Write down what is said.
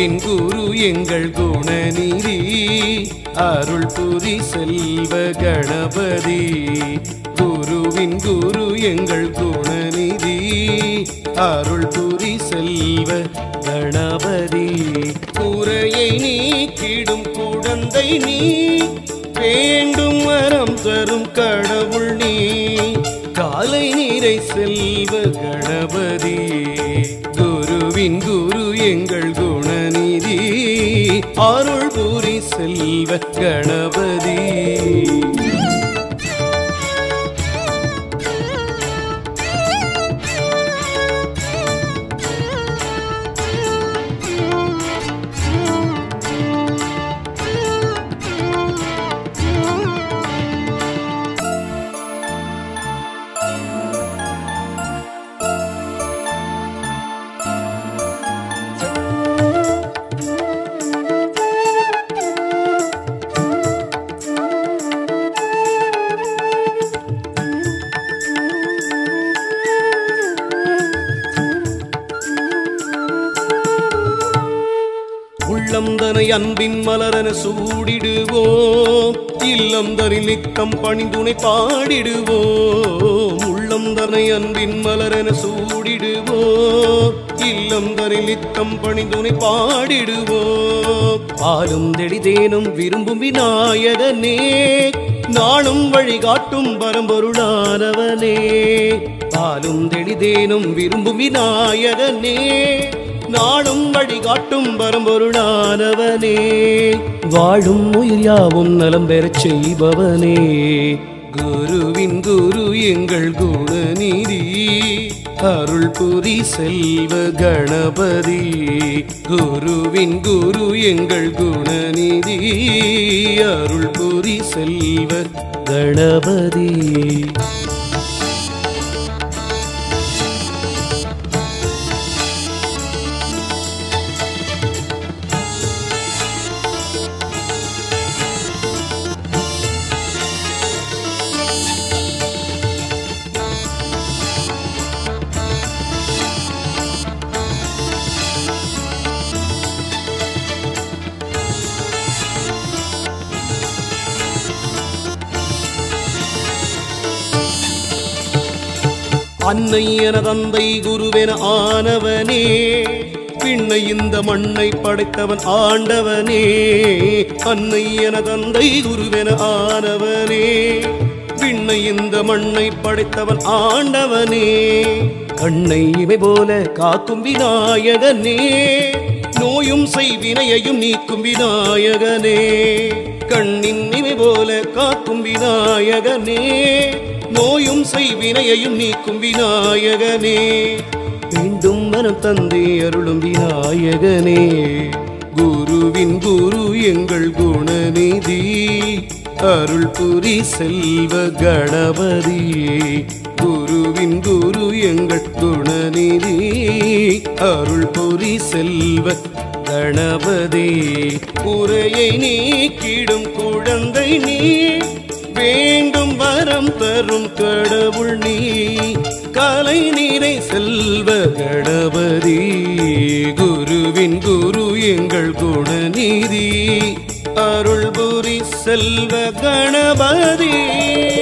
குருவின் குரு எங்கள் குணநிதி அருள் புரி செல்வ கணபதி குருவின் குரு எங்கள் குணநிதி அருள் புரி செல்வ கணபதி குறையை நீக்கிடும் குழந்தை நீ வேண்டும் வரம் தரும் கடவுள் நீ காலை நீரை செல்வ கணபதி குருவின் குரு எங்கள் குணநிதி அருள் புரி செல்வ கணபதி உள்ளம் தனை அன்பின் மலரன சூடிடுவோம் இல்லம் தனில் நித்தம் பணிந்துனை பாடிடுவோம் உள்ளம் தனை அன்பின் மலரன சூடிடுவோம் இல்லம் தனில் நித்தம் பணிந்துனை பாடிடுவோம் பாலும் தெளிதேனும் விரும்பும் விநாயகனே நாளும் வழிகாட்டும் பரம்பொருளானவனே பாலும் தெளிதேனும் விரும்பும் விநாயகனே நாளும் வழிகாட்டும் பரம்பொருளானவனே வாழும் உயிர் யாவும் நலம் பெறச் செய்பவனே குருவின் குரு எங்கள் குணநிதி அருள் புரி செல்வ கணபதி குருவின் குரு எங்கள் குணநிதி அருள் புரி செல்வ கணபதி அன்னை என தந்தை குருவென ஆனவனே பின்னை இந்த மண்ணை படைத்தவன் ஆண்டவனே அன்னை என தந்தை குருவென ஆனவனே பின்னை இந்த மண்ணை படைத்தவன் ஆண்டவனே கண்ணை இவை போல காக்கும் விநாயகனே நோயும் செய்வினையையும் நீக்கும் விநாயகனே கண்ணின் இவை போல காக்கும் விநாயகனே நோயும் செய்வினையையும் நீக்கும் விநாயகனே மீண்டும் மனம் தந்தை அருளும் விநாயகனே குருவின் குரு எங்கள் குணநிதி அருள் புரி செல்வ கணபதி குருவின் குரு எங்கள் குணநிதி அருள் புரி செல்வ கணபதி குறையை நீக்கிடும் குழந்தை நீ வேண்டும் வரம் தரும் கடவுள் நீ கலை நீரை செல்வ கணபதி குருவின் குரு எங்கள் குணநிதி அருள் புரி செல்வ கணபதி